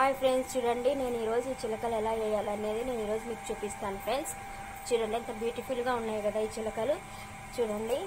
hi friends చూడండి నేను ఈరోజు ఈ చిలకలు ఎలా వేయాలనేది నేను ఈరోజు మీకు చూపిస్తాను ఫ్రెండ్స్ చూడండి ఎంత బ్యూటిఫుల్గా ఉన్నాయి కదా ఈ చిలకలు చూడండి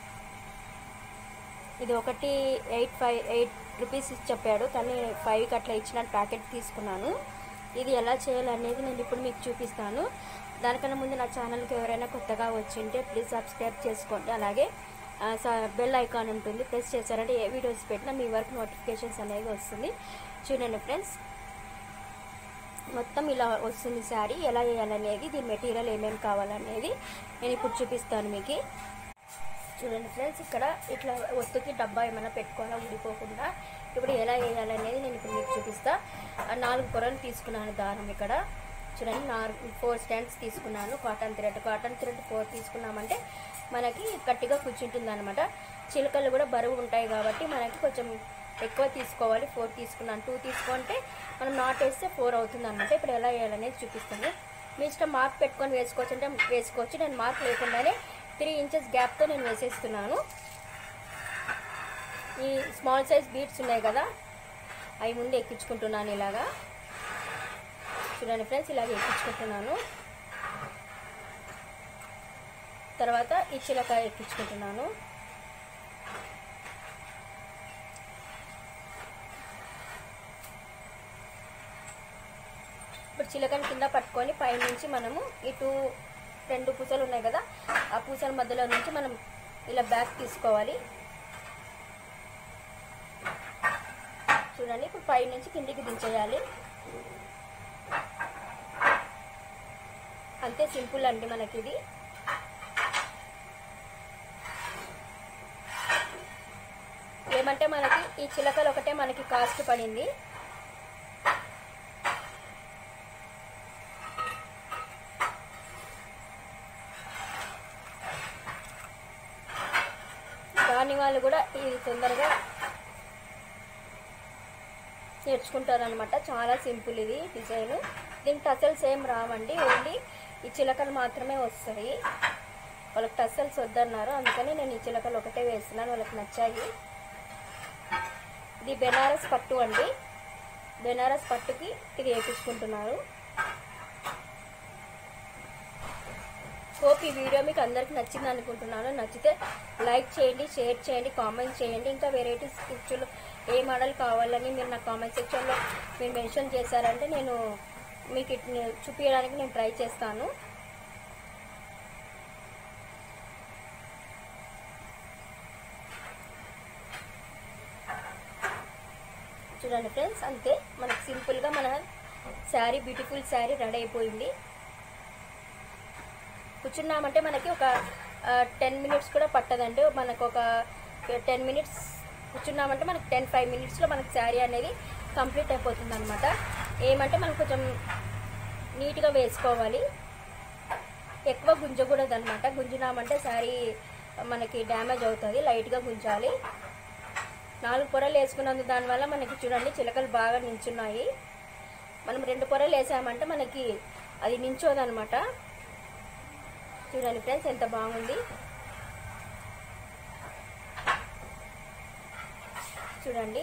ఇది ఒకటి ఎయిట్ ఫైవ్ ఎయిట్ రూపీస్ చెప్పాడు కానీ ఫైవ్కి అట్లా ఇచ్చిన ప్యాకెట్ తీసుకున్నాను ఇది ఎలా చేయాలనేది నేను ఇప్పుడు మీకు చూపిస్తాను దానికన్నా ముందు నా ఛానల్కి ఎవరైనా కొత్తగా వచ్చింటే ప్లీజ్ సబ్స్క్రైబ్ చేసుకోండి అలాగే ఆ, స- బెల్ ఐకాన్ ఉంటుంది ప్రెస్ చేశారంటే ఏ వీడియోస్ పెట్టినా మీ వరకు నోటిఫికేషన్స్ అనేది వస్తుంది చూడండి ఫ్రెండ్స్ మొత్తం ఇలా వస్తుంది శారీ ఎలా వేయాలనేది దీని మెటీరియల్ ఏమేమి కావాలనేది నేను ఇప్పుడు చూపిస్తాను మీకు చూడండి ఫ్రెండ్స్ ఇక్కడ ఇట్లా ఒత్తుకి డబ్బా ఏమైనా పెట్టుకోవాలా ఊడిపోకుండా ఇప్పుడు ఎలా వేయాలనేది నేను ఇప్పుడు మీకు చూపిస్తా ఆ నాలుగు పొరలు తీసుకున్నాను దారం ఇక్కడ చూడండి నాలుగు ఫోర్ స్టాండ్స్ తీసుకున్నాను cotton thread cotton thread four తీసుకున్నామంటే మనకి గట్టిగా కూర్చుంటుంది అనమాట చిలుకలు కూడా బరువు ఉంటాయి కాబట్టి మనకి కొంచెం ఎక్కువ తీసుకోవాలి ఫోర్ తీసుకున్నాను టూ తీసుకుంటే మనం నాట్ వేస్తే ఫోర్ అవుతుంది అనమాట ఇప్పుడు ఎలా వేయాలనేది చూపిస్తాను మీ ఇష్టం మార్క్ పెట్టుకొని వేసుకోవచ్చు అంటే వేసుకోవచ్చు నేను మార్క్ లేకుండానే త్రీ ఇంచెస్ గ్యాప్తో నేను వేసేస్తున్నాను ఈ స్మాల్ సైజ్ బీట్స్ ఉన్నాయి కదా అవి ముందు ఎక్కించుకుంటున్నాను ఇలాగా చూడండి ఫ్రెండ్స్ ఇలాగ ఎక్కించుకుంటున్నాను తర్వాత ఈ చిలక ఎక్కించుకుంటున్నాను ఇప్పుడు చిలకని కింద పట్టుకొని పైనుంచి మనము ఇటు రెండు పూసలు ఉన్నాయి కదా ఆ పూసల మధ్యలో నుంచి మనం ఇలా బ్యాక్ తీసుకోవాలి చూడండి ఇప్పుడు పై నుంచి కిందికి దించేయాలి అంతే సింపుల్ అండి మనకి ఇది ఏమంటే మనకి ఈ చిలకలు ఒకటే మనకి కాస్ట్ పడింది దాని వాళ్ళు కూడా ఇది తొందరగా నేర్చుకుంటారనమాట చాలా సింపుల్ ఇది డిజైన్ దీనికి టసల్స్ ఏం రావండి ఓన్లీ ఈ చిలకలు మాత్రమే వస్తాయి వాళ్ళకి టసల్స్ వద్దన్నారు అందుకని నేను ఈ చిలకలు ఒకటే వేస్తున్నాను వాళ్ళకి నచ్చాయి ఇది బెనారస్ పట్టు అండి బెనారస్ పట్టుకి ఇది వేయించుకుంటున్నారు హోప్ ఈ వీడియో మీకు అందరికి నచ్చింది అనుకుంటున్నాను నచ్చితే లైక్ చేయండి షేర్ చేయండి కామెంట్ చేయండి ఇంకా వెరైటీస్ పిక్చర్లు ఏ మోడల్ కావాలని మీరు నా కామెంట్ సెక్షన్లో మీరు మెన్షన్ చేశారంటే నేను మీకు ఇట్ ని- చూపించడానికి నేను ట్రై చేస్తాను చూడండి ఫ్రెండ్స్ అంతే మనకు సింపుల్గా మన శారీ బ్యూటిఫుల్ శారీ రెడీ అయిపోయింది కూర్చున్నామంటే మనకి ఒక టెన్ మినిట్స్ కూడా పట్టదండి మనకు ఒక టెన్ మినిట్స్ కూర్చున్నామంటే మనకి టెన్ ఫైవ్ మినిట్స్లో మనకి శారీ అనేది కంప్లీట్ అయిపోతుంది అనమాట ఏమంటే మనం కొంచెం నీట్గా వేసుకోవాలి ఎక్కువ గుంజకూడదు అనమాట గుంజినామంటే శారీ మనకి డ్యామేజ్ అవుతుంది లైట్గా గుంజాలి నాలుగు పొరలు వేసుకున్నందు దానివల్ల మనకి చూడండి చిలకలు బాగా నించున్నాయి మనం రెండు పొరలు వేసామంటే మనకి అది నించోదనమాట చూడండి ఫ్రెండ్స్ ఎంత బాగుంది చూడండి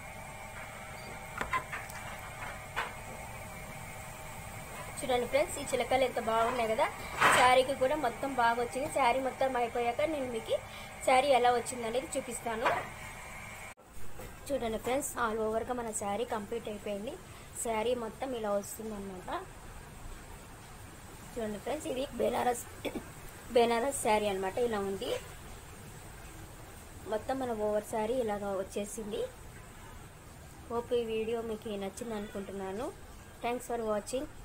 చూడండి ఫ్రెండ్స్ ఈ చిలకలు ఎంత బాగున్నాయి కదా శారీకి కూడా మొత్తం బాగా వచ్చింది శారీ మొత్తం అయిపోయాక నేను మీకు శారీ ఎలా వచ్చింది అనేది చూపిస్తాను చూడండి ఫ్రెండ్స్ ఆల్ ఓవర్గా మన శారీ కంప్లీట్ అయిపోయింది శారీ మొత్తం ఇలా వస్తుంది అనమాట చూడండి ఫ్రెండ్స్ ఇది బెనారస్ బెనారస్ శారీ అనమాట ఇలా ఉంది మొత్తం మన ఓవర్ శారీ ఇలాగా వచ్చేసింది హోప్ ఈ వీడియో మీకు నచ్చింది అనుకుంటున్నాను థ్యాంక్స్ ఫర్ వాచింగ్